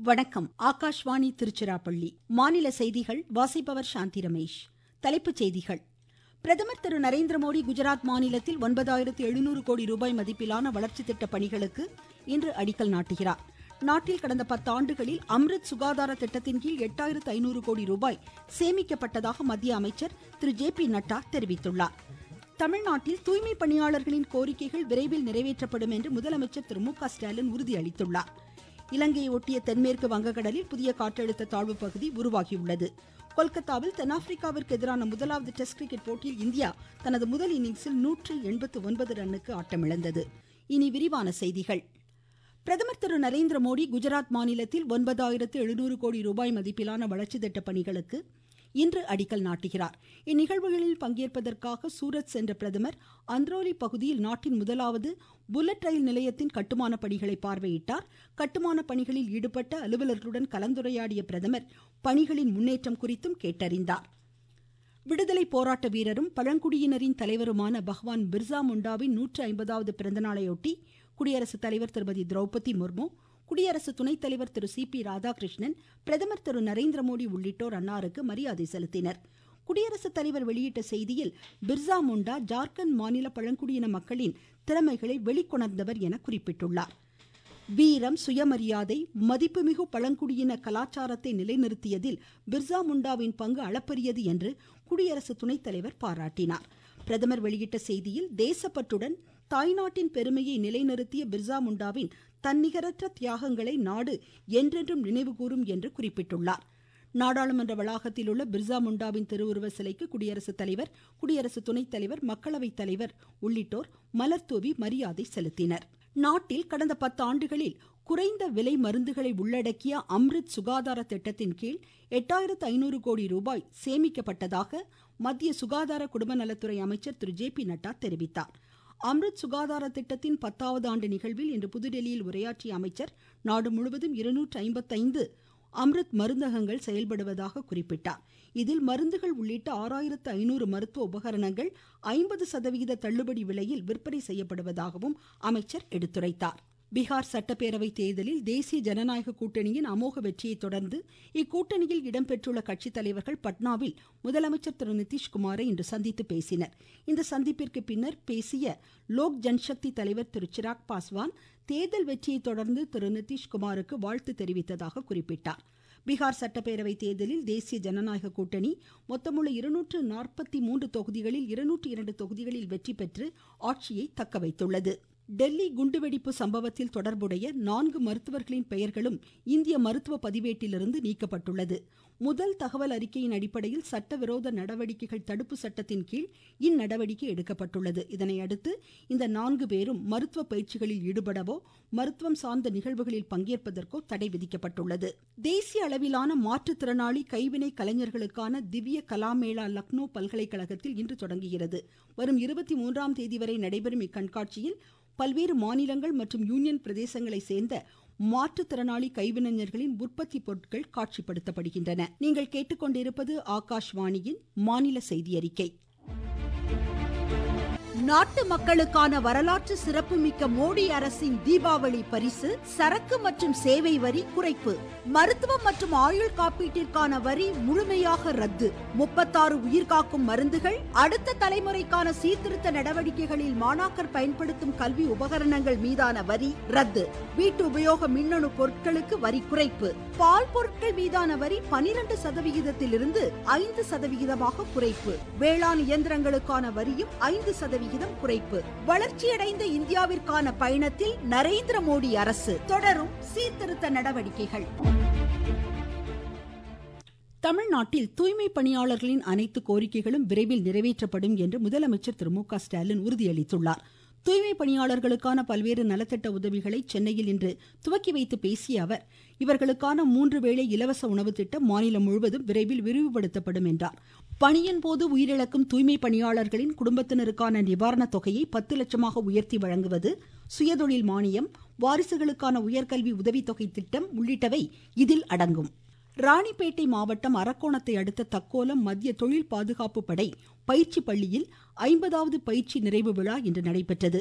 வணக்கம் ஆகாஷ்வாணி திருச்சிராப்பள்ளி மாநில செய்திகள் வாசிப்பவர் சாந்தி ரமேஷ் தலைப்புச் செய்திகள் பிரதமர் திரு நரேந்திர மோடி குஜராத் மாநிலத்தில் ஒன்பதாயிரத்து எழுநூறு கோடி ரூபாய் மதிப்பிலான வளர்ச்சி திட்ட பணிகளுக்கு இன்று அடிக்கல் நாட்டுகிறார் நாட்டில் கடந்த பத்தாண்டுகளில் அம்ரித் சுகாதார திட்டத்தின் கீழ் எட்டாயிரத்து ஐநூறு கோடி ரூபாய் சேமிக்கப்பட்டதாக மத்திய அமைச்சர் திரு ஜே பி நட்டா தெரிவித்துள்ளார் தமிழ்நாட்டில் தூய்மை பணியாளர்களின் கோரிக்கைகள் விரைவில் நிறைவேற்றப்படும் என்று முதலமைச்சர் திரு மு க ஸ்டாலின் உறுதியளித்துள்ளார் இலங்கையை ஒட்டிய தென்மேற்கு வங்கக்கடலில் புதிய காற்றழுத்த தாழ்வு பகுதி உருவாகியுள்ளது கொல்கத்தாவில் தென்னாப்பிரிக்காவிற்கு எதிரான முதலாவது டெஸ்ட் கிரிக்கெட் போட்டியில் இந்தியா தனது முதல் இன்னிங்ஸில் நூற்று எண்பத்து ஒன்பது ரன்னுக்கு ஆட்டமிழந்தது இனி விரிவான செய்திகள் பிரதமர் திரு நரேந்திர மோடி குஜராத் மாநிலத்தில் ஒன்பதாயிரத்து எழுநூறு கோடி ரூபாய் மதிப்பிலான வளர்ச்சி திட்ட பணிகளுக்கு இன்று அடிக்கல் நாட்டுகிறார் இந்நிகழ்வுகளில் பங்கேற்பதற்காக சூரத் சென்ற பிரதமர் அந்த்ரோலி பகுதியில் நாட்டின் முதலாவது புல்லட் ரயில் நிலையத்தின் கட்டுமான பணிகளை பார்வையிட்டார் கட்டுமான பணிகளில் ஈடுபட்ட அலுவலர்களுடன் கலந்துரையாடிய பிரதமர் பணிகளின் முன்னேற்றம் குறித்தும் கேட்டறிந்தார் விடுதலை போராட்ட வீரரும் பழங்குடியினரின் தலைவருமான பகவான் பிர்சா முண்டாவின் நூற்று ஐம்பதாவது பிறந்தநாளையொட்டி குடியரசுத் தலைவர் திருமதி திரௌபதி முர்மு குடியரசு துணைத் தலைவர் திரு சி பி ராதாகிருஷ்ணன் பிரதமர் திரு நரேந்திர மோடி உள்ளிட்டோர் அன்னாருக்கு மரியாதை செலுத்தினர் குடியரசுத் தலைவர் வெளியிட்ட செய்தியில் பிர்சா முண்டா ஜார்க்கண்ட் மாநில பழங்குடியின மக்களின் திறமைகளை வெளிக்கொணர்ந்தவர் என குறிப்பிட்டுள்ளார் வீரம் சுயமரியாதை மதிப்புமிகு பழங்குடியின கலாச்சாரத்தை நிலைநிறுத்தியதில் பிர்சா முண்டாவின் பங்கு அளப்பரியது என்று குடியரசு துணைத் தலைவர் பாராட்டினார் பிரதமர் வெளியிட்ட செய்தியில் தேசப்பற்றுடன் தாய்நாட்டின் பெருமையை நிலைநிறுத்திய பிர்சா முண்டாவின் தன்னிகரற்ற தியாகங்களை நாடு என்றென்றும் நினைவுகூரும் என்று குறிப்பிட்டுள்ளார் நாடாளுமன்ற வளாகத்தில் உள்ள பிர்சா முண்டாவின் திருவுருவ சிலைக்கு குடியரசுத் தலைவர் குடியரசு துணைத் தலைவர் மக்களவைத் தலைவர் உள்ளிட்டோர் மலர்தூவி மரியாதை செலுத்தினர் நாட்டில் கடந்த பத்து ஆண்டுகளில் குறைந்த விலை மருந்துகளை உள்ளடக்கிய அம்ரித் சுகாதார திட்டத்தின் கீழ் எட்டாயிரத்து ஐநூறு கோடி ரூபாய் சேமிக்கப்பட்டதாக மத்திய சுகாதார குடும்ப நலத்துறை அமைச்சர் திரு ஜே பி நட்டா தெரிவித்தார் அம்ரித் சுகாதார திட்டத்தின் பத்தாவது ஆண்டு நிகழ்வில் இன்று புதுடெல்லியில் உரையாற்றிய அமைச்சர் நாடு முழுவதும் இருநூற்று ஐம்பத்தைந்து அம்ரித் மருந்தகங்கள் செயல்படுவதாக குறிப்பிட்டார் இதில் மருந்துகள் உள்ளிட்ட ஆறாயிரத்து ஐநூறு மருத்துவ உபகரணங்கள் ஐம்பது சதவிகித தள்ளுபடி விலையில் விற்பனை செய்யப்படுவதாகவும் அமைச்சர் எடுத்துரைத்தார் பீகார் சட்டப்பேரவை தேர்தலில் தேசிய ஜனநாயக கூட்டணியின் அமோக வெற்றியை தொடர்ந்து இக்கூட்டணியில் இடம்பெற்றுள்ள கட்சித் தலைவர்கள் பட்னாவில் முதலமைச்சர் திரு நிதிஷ்குமாரை இன்று சந்தித்து பேசினர் இந்த சந்திப்பிற்கு பின்னர் பேசிய லோக் ஜன்சக்தி தலைவர் திரு சிராக் பாஸ்வான் தேர்தல் வெற்றியை தொடர்ந்து திரு நிதிஷ்குமாருக்கு வாழ்த்து தெரிவித்ததாக குறிப்பிட்டார் பீகார் சட்டப்பேரவை தேர்தலில் தேசிய ஜனநாயக கூட்டணி மொத்தமுள்ள இருநூற்று நாற்பத்தி மூன்று தொகுதிகளில் இருநூற்று இரண்டு தொகுதிகளில் வெற்றி பெற்று ஆட்சியை தக்கவைத்துள்ளது டெல்லி குண்டுவெடிப்பு சம்பவத்தில் தொடர்புடைய நான்கு மருத்துவர்களின் பெயர்களும் இந்திய மருத்துவ பதிவேட்டிலிருந்து நீக்கப்பட்டுள்ளது முதல் தகவல் அறிக்கையின் அடிப்படையில் சட்டவிரோத நடவடிக்கைகள் தடுப்பு சட்டத்தின் கீழ் இந்நடவடிக்கை எடுக்கப்பட்டுள்ளது இதனையடுத்து இந்த நான்கு பேரும் மருத்துவ பயிற்சிகளில் ஈடுபடவோ மருத்துவம் சார்ந்த நிகழ்வுகளில் பங்கேற்பதற்கோ தடை விதிக்கப்பட்டுள்ளது தேசிய அளவிலான மாற்றுத்திறனாளி கைவினை கலைஞர்களுக்கான திவ்ய கலாமேளா லக்னோ பல்கலைக்கழகத்தில் இன்று தொடங்குகிறது வரும் இருபத்தி மூன்றாம் தேதி வரை நடைபெறும் இக்கண்காட்சியில் பல்வேறு மாநிலங்கள் மற்றும் யூனியன் பிரதேசங்களை சேர்ந்த மாற்றுத்திறனாளி கைவினைஞர்களின் உற்பத்தி பொருட்கள் காட்சிப்படுத்தப்படுகின்றன நீங்கள் கேட்டுக்கொண்டிருப்பது ஆகாஷ்வாணியின் மாநில செய்தி அறிக்கை நாட்டு மக்களுக்கான வரலாற்று சிறப்புமிக்க மோடி அரசின் தீபாவளி பரிசு சரக்கு மற்றும் சேவை வரி குறைப்பு மருத்துவம் மற்றும் ஆயுள் காப்பீட்டிற்கான வரி முழுமையாக ரத்து முப்பத்தாறு உயிர்காக்கும் மருந்துகள் அடுத்த தலைமுறைக்கான சீர்திருத்த நடவடிக்கைகளில் மாணாக்கர் பயன்படுத்தும் கல்வி உபகரணங்கள் மீதான வரி ரத்து வீட்டு உபயோக மின்னணு பொருட்களுக்கு வரி குறைப்பு பால் பொருட்கள் மீதான வரி பனிரெண்டு சதவிகிதத்திலிருந்து ஐந்து சதவிகிதமாக குறைப்பு வேளாண் இயந்திரங்களுக்கான வரியும் ஐந்து சதவிகிதம் குறைப்பு வளர்ச்சியடைந்த இந்தியாவிற்கான பயணத்தில் நரேந்திர மோடி அரசு தொடரும் சீர்திருத்த நடவடிக்கைகள் தமிழ்நாட்டில் தூய்மை பணியாளர்களின் அனைத்து கோரிக்கைகளும் விரைவில் நிறைவேற்றப்படும் என்று முதலமைச்சர் திரு மு க ஸ்டாலின் உறுதியளித்துள்ளார் தூய்மை பணியாளர்களுக்கான பல்வேறு நலத்திட்ட உதவிகளை சென்னையில் இன்று துவக்கி வைத்து பேசிய அவர் இவர்களுக்கான மூன்று வேளை இலவச உணவு திட்டம் மாநிலம் முழுவதும் விரைவில் விரிவுபடுத்தப்படும் என்றார் பணியின் போது உயிரிழக்கும் தூய்மை பணியாளர்களின் குடும்பத்தினருக்கான நிவாரணத் தொகையை பத்து லட்சமாக உயர்த்தி வழங்குவது சுயதொழில் மானியம் வாரிசுகளுக்கான உயர்கல்வி உதவித்தொகை திட்டம் உள்ளிட்டவை இதில் அடங்கும் ராணிப்பேட்டை மாவட்டம் அரக்கோணத்தை அடுத்த தக்கோலம் மத்திய தொழில் பாதுகாப்பு படை பயிற்சி பள்ளியில் ஐம்பதாவது பயிற்சி நிறைவு விழா இன்று நடைபெற்றது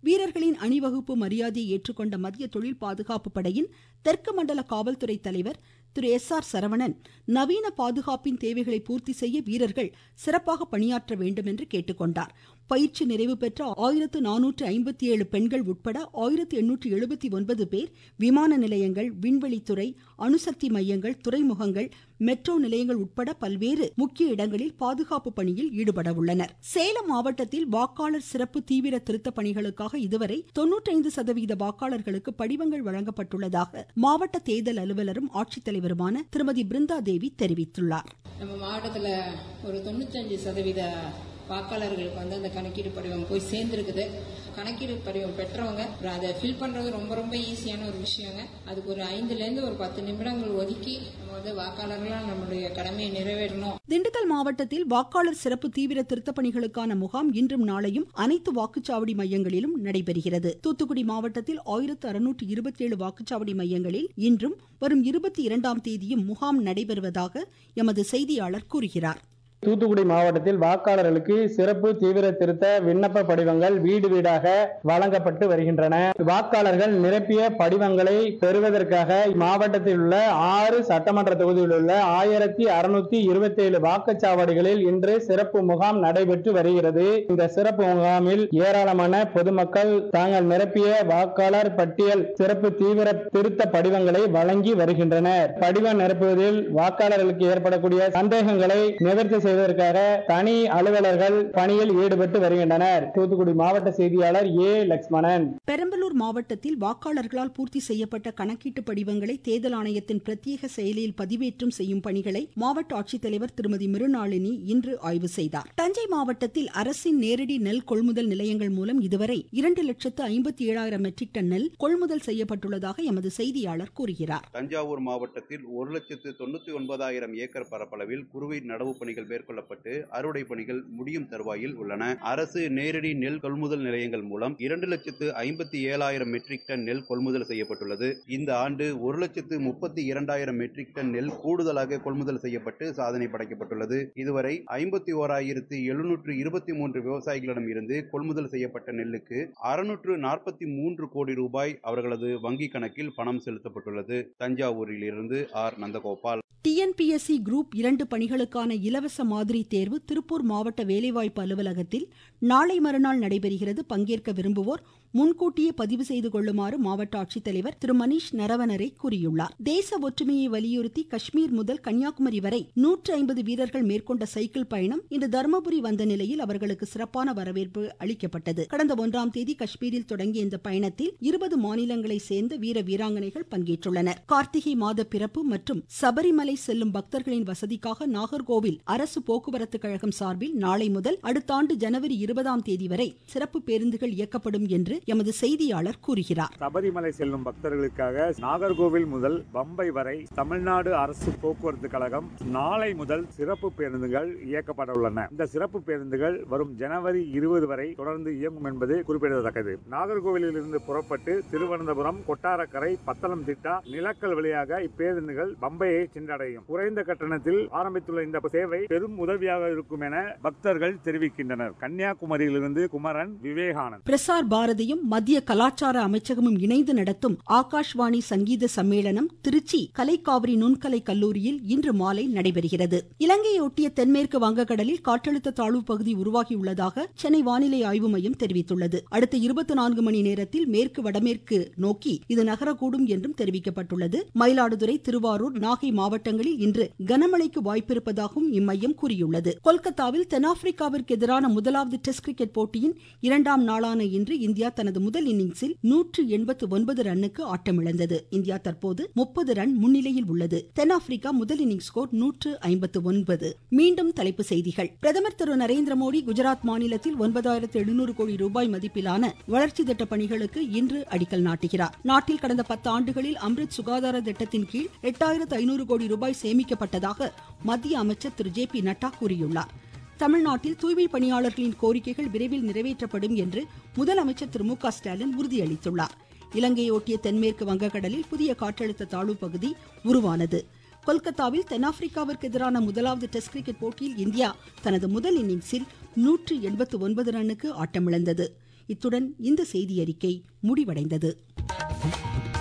வீரர்களின் அணிவகுப்பு மரியாதையை ஏற்றுக்கொண்ட மத்திய தொழில் பாதுகாப்பு படையின் தெற்கு மண்டல காவல்துறை தலைவர் திரு எஸ் ஆர் சரவணன் நவீன பாதுகாப்பின் தேவைகளை பூர்த்தி செய்ய வீரர்கள் சிறப்பாக பணியாற்ற வேண்டும் என்று கேட்டுக்கொண்டார் பயிற்சி நிறைவு பெற்ற ஆயிரத்து நானூற்று ஐம்பத்தி ஏழு பெண்கள் உட்பட ஆயிரத்து எண்ணூற்று எழுபத்தி ஒன்பது பேர் விமான நிலையங்கள் விண்வெளித்துறை அணுசக்தி மையங்கள் துறைமுகங்கள் மெட்ரோ நிலையங்கள் உட்பட பல்வேறு முக்கிய இடங்களில் பாதுகாப்பு பணியில் ஈடுபட உள்ளனர் சேலம் மாவட்டத்தில் வாக்காளர் சிறப்பு தீவிர திருத்த பணிகளுக்காக இதுவரை தொன்னூற்றைந்து சதவீத வாக்காளர்களுக்கு படிவங்கள் வழங்கப்பட்டுள்ளதாக மாவட்ட தேர்தல் அலுவலரும் ஆட்சித்தலைவருமான திருமதி பிருந்தா தேவி தெரிவித்துள்ளார் நம்ம மாவட்டத்தில் ஒரு தொண்ணூத்தஞ்சு சதவீத வாக்காளர்களுக்கு வந்து அந்த கணக்கீடு படிவம் போய் சேர்ந்துருக்குது கணக்கீடு படிவம் பெற்றவங்க அதை ஃபில் பண்றது ரொம்ப ரொம்ப ஈஸியான ஒரு விஷயங்க அதுக்கு ஒரு ஐந்துலேருந்து ஒரு பத்து நிமிடங்கள் ஒதுக்கி நம்ம வந்து வாக்காளர்களாக நம்மளுடைய கடமையை நிறைவேறணும் திண்டுக்கல் மாவட்டத்தில் வாக்காளர் சிறப்பு தீவிர திருத்த பணிகளுக்கான முகாம் இன்றும் நாளையும் அனைத்து வாக்குச்சாவடி மையங்களிலும் நடைபெறுகிறது தூத்துக்குடி மாவட்டத்தில் ஆயிரத்து அறுநூற்று இருபத்தி ஏழு வாக்குச்சாவடி மையங்களில் இன்றும் வரும் இருபத்தி இரண்டாம் தேதியும் முகாம் நடைபெறுவதாக எமது செய்தியாளர் கூறுகிறார் தூத்துக்குடி மாவட்டத்தில் வாக்காளர்களுக்கு சிறப்பு தீவிர திருத்த விண்ணப்ப படிவங்கள் வீடு வீடாக வழங்கப்பட்டு வருகின்றன வாக்காளர்கள் நிரப்பிய படிவங்களை பெறுவதற்காக மாவட்டத்தில் உள்ள ஆறு சட்டமன்ற தொகுதியில் உள்ள ஆயிரத்தி அறுநூத்தி இருபத்தி ஏழு வாக்குச்சாவடிகளில் இன்று சிறப்பு முகாம் நடைபெற்று வருகிறது இந்த சிறப்பு முகாமில் ஏராளமான பொதுமக்கள் தாங்கள் நிரப்பிய வாக்காளர் பட்டியல் சிறப்பு தீவிர திருத்த படிவங்களை வழங்கி வருகின்றனர் படிவம் நிரப்புவதில் வாக்காளர்களுக்கு ஏற்படக்கூடிய சந்தேகங்களை நிவர்த்தி செய்வதற்காக தனி அலுவலர்கள் பணியில் ஈடுபட்டு வருகின்றனர் தூத்துக்குடி மாவட்ட செய்தியாளர் ஏ லட்சுமணன் பெரம்பலூர் மாவட்டத்தில் வாக்காளர்களால் பூர்த்தி செய்யப்பட்ட கணக்கீட்டு படிவங்களை தேர்தல் ஆணையத்தின் பிரத்யேக செயலியில் பதிவேற்றம் செய்யும் பணிகளை மாவட்ட ஆட்சித்தலைவர் திருமதி மிருநாளினி இன்று ஆய்வு செய்தார் தஞ்சை மாவட்டத்தில் அரசின் நேரடி நெல் கொள்முதல் நிலையங்கள் மூலம் இதுவரை இரண்டு லட்சத்து ஐம்பத்தி ஏழாயிரம் மெட்ரிக் டன் நெல் கொள்முதல் செய்யப்பட்டுள்ளதாக எமது செய்தியாளர் கூறுகிறார் தஞ்சாவூர் மாவட்டத்தில் ஒரு லட்சத்து தொண்ணூத்தி ஒன்பதாயிரம் ஏக்கர் பரப்பளவில் குறுவை நடவு பணிகள் மேற்கொள்ளப்பட்டு அறுவடை பணிகள் முடியும் தருவாயில் உள்ளன அரசு நேரடி நெல் கொள்முதல் நிலையங்கள் மூலம் இரண்டு லட்சத்து ஐம்பத்தி ஏழாயிரம் மெட்ரிக் டன் நெல் கொள்முதல் செய்யப்பட்டுள்ளது இந்த ஆண்டு ஒரு லட்சத்து முப்பத்தி இரண்டாயிரம் மெட்ரிக் டன் நெல் கூடுதலாக கொள்முதல் செய்யப்பட்டு சாதனை படைக்கப்பட்டுள்ளது இதுவரை ஐம்பத்தி ஓராயிரத்து எழுநூற்று இருபத்தி மூன்று விவசாயிகளிடம் இருந்து கொள்முதல் செய்யப்பட்ட நெல்லுக்கு அறுநூற்று நாற்பத்தி மூன்று கோடி ரூபாய் அவர்களது வங்கிக் கணக்கில் பணம் செலுத்தப்பட்டுள்ளது தஞ்சாவூரில் இருந்து ஆர் நந்தகோபால் டிஎன்பிஎஸ்சி குரூப் இரண்டு பணிகளுக்கான இலவச மாதிரி தேர்வு திருப்பூர் மாவட்ட வேலைவாய்ப்பு அலுவலகத்தில் நாளை மறுநாள் நடைபெறுகிறது பங்கேற்க விரும்புவோர் முன்கூட்டியே பதிவு செய்து கொள்ளுமாறு மாவட்ட ஆட்சித்தலைவர் திரு மணீஷ் நரவனரே கூறியுள்ளார் தேச ஒற்றுமையை வலியுறுத்தி காஷ்மீர் முதல் கன்னியாகுமரி வரை நூற்று ஐம்பது வீரர்கள் மேற்கொண்ட சைக்கிள் பயணம் இன்று தருமபுரி வந்த நிலையில் அவர்களுக்கு சிறப்பான வரவேற்பு அளிக்கப்பட்டது கடந்த ஒன்றாம் தேதி காஷ்மீரில் தொடங்கிய இந்த பயணத்தில் இருபது மாநிலங்களை சேர்ந்த வீர வீராங்கனைகள் பங்கேற்றுள்ளனர் கார்த்திகை மாத பிறப்பு மற்றும் சபரிமலை செல்லும் பக்தர்களின் வசதிக்காக நாகர்கோவில் அரசு போக்குவரத்து கழகம் சார்பில் நாளை முதல் அடுத்த ஆண்டு ஜனவரி இருபதாம் தேதி வரை சிறப்பு பேருந்துகள் இயக்கப்படும் என்று எமது செய்தியாளர் கூறுகிறார் சபரிமலை செல்லும் பக்தர்களுக்காக நாகர்கோவில் முதல் பம்பை வரை தமிழ்நாடு அரசு போக்குவரத்து கழகம் நாளை முதல் சிறப்பு பேருந்துகள் இயக்கப்பட உள்ளன இந்த சிறப்பு பேருந்துகள் வரும் ஜனவரி இருபது வரை தொடர்ந்து இயங்கும் என்பது குறிப்பிடத்தக்கது நாகர்கோவிலில் இருந்து புறப்பட்டு திருவனந்தபுரம் கொட்டாரக்கரை பத்தளம் திட்டா நிலக்கல் வழியாக இப்பேருந்துகள் பம்பையை சென்றடையும் குறைந்த கட்டணத்தில் ஆரம்பித்துள்ள இந்த சேவை பெரும் உதவியாக இருக்கும் என பக்தர்கள் தெரிவிக்கின்றனர் கன்னியாகுமரியிலிருந்து குமரன் விவேகானந்த் பிரசார் பாரதியும் மத்திய கலாச்சார அமைச்சகமும் இணைந்து நடத்தும் ஆகாஷ்வாணி சங்கீத சம்மேளனம் திருச்சி கலைக்காவிரி நுண்கலை கல்லூரியில் இன்று மாலை நடைபெறுகிறது இலங்கையை ஒட்டிய தென்மேற்கு வங்கக்கடலில் காற்றழுத்த தாழ்வு பகுதி உருவாகியுள்ளதாக சென்னை வானிலை ஆய்வு மையம் தெரிவித்துள்ளது அடுத்த இருபத்தி நான்கு மணி நேரத்தில் மேற்கு வடமேற்கு நோக்கி இது நகரக்கூடும் என்றும் தெரிவிக்கப்பட்டுள்ளது மயிலாடுதுறை திருவாரூர் நாகை மாவட்டங்களில் இன்று கனமழைக்கு வாய்ப்பிருப்பதாகவும் இம்மையம் கூறியுள்ளது கொல்கத்தாவில் தென்னாப்பிரிக்காவிற்கு எதிரான முதலாவது டெஸ்ட் கிரிக்கெட் போட்டியின் இரண்டாம் நாளான இன்று இந்தியா தனது முதல் இன்னிங்ஸில் நூற்று எண்பத்து ஒன்பது ரன்னுக்கு ஆட்டமிழந்தது இந்தியா தற்போது முப்பது ரன் முன்னிலையில் உள்ளது தென்னாப்பிரிக்கா முதல் இன்னிங்ஸ் ஸ்கோர் நூற்று ஐம்பத்து ஒன்பது மீண்டும் தலைப்பு செய்திகள் பிரதமர் திரு நரேந்திர மோடி குஜராத் மாநிலத்தில் ஒன்பதாயிரத்து எழுநூறு கோடி ரூபாய் மதிப்பிலான வளர்ச்சி திட்ட பணிகளுக்கு இன்று அடிக்கல் நாட்டுகிறார் நாட்டில் கடந்த பத்து ஆண்டுகளில் அம்ரித் சுகாதார திட்டத்தின் கீழ் எட்டாயிரத்து ஐநூறு கோடி ரூபாய் சேமிக்கப்பட்டதாக மத்திய அமைச்சர் திரு ஜே பி நட்டா கூறியுள்ளார் தமிழ்நாட்டில் தூய்மை பணியாளர்களின் கோரிக்கைகள் விரைவில் நிறைவேற்றப்படும் என்று முதலமைச்சர் திரு மு க ஸ்டாலின் உறுதியளித்துள்ளார் இலங்கையை ஒட்டிய தென்மேற்கு வங்கக்கடலில் புதிய காற்றழுத்த தாழ்வு பகுதி உருவானது கொல்கத்தாவில் தென்னாப்பிரிக்காவிற்கு எதிரான முதலாவது டெஸ்ட் கிரிக்கெட் போட்டியில் இந்தியா தனது முதல் இன்னிங்ஸில் நூற்று எண்பத்து ஒன்பது ரன்னுக்கு ஆட்டமிழந்தது இத்துடன் இந்த செய்தியறிக்கை முடிவடைந்தது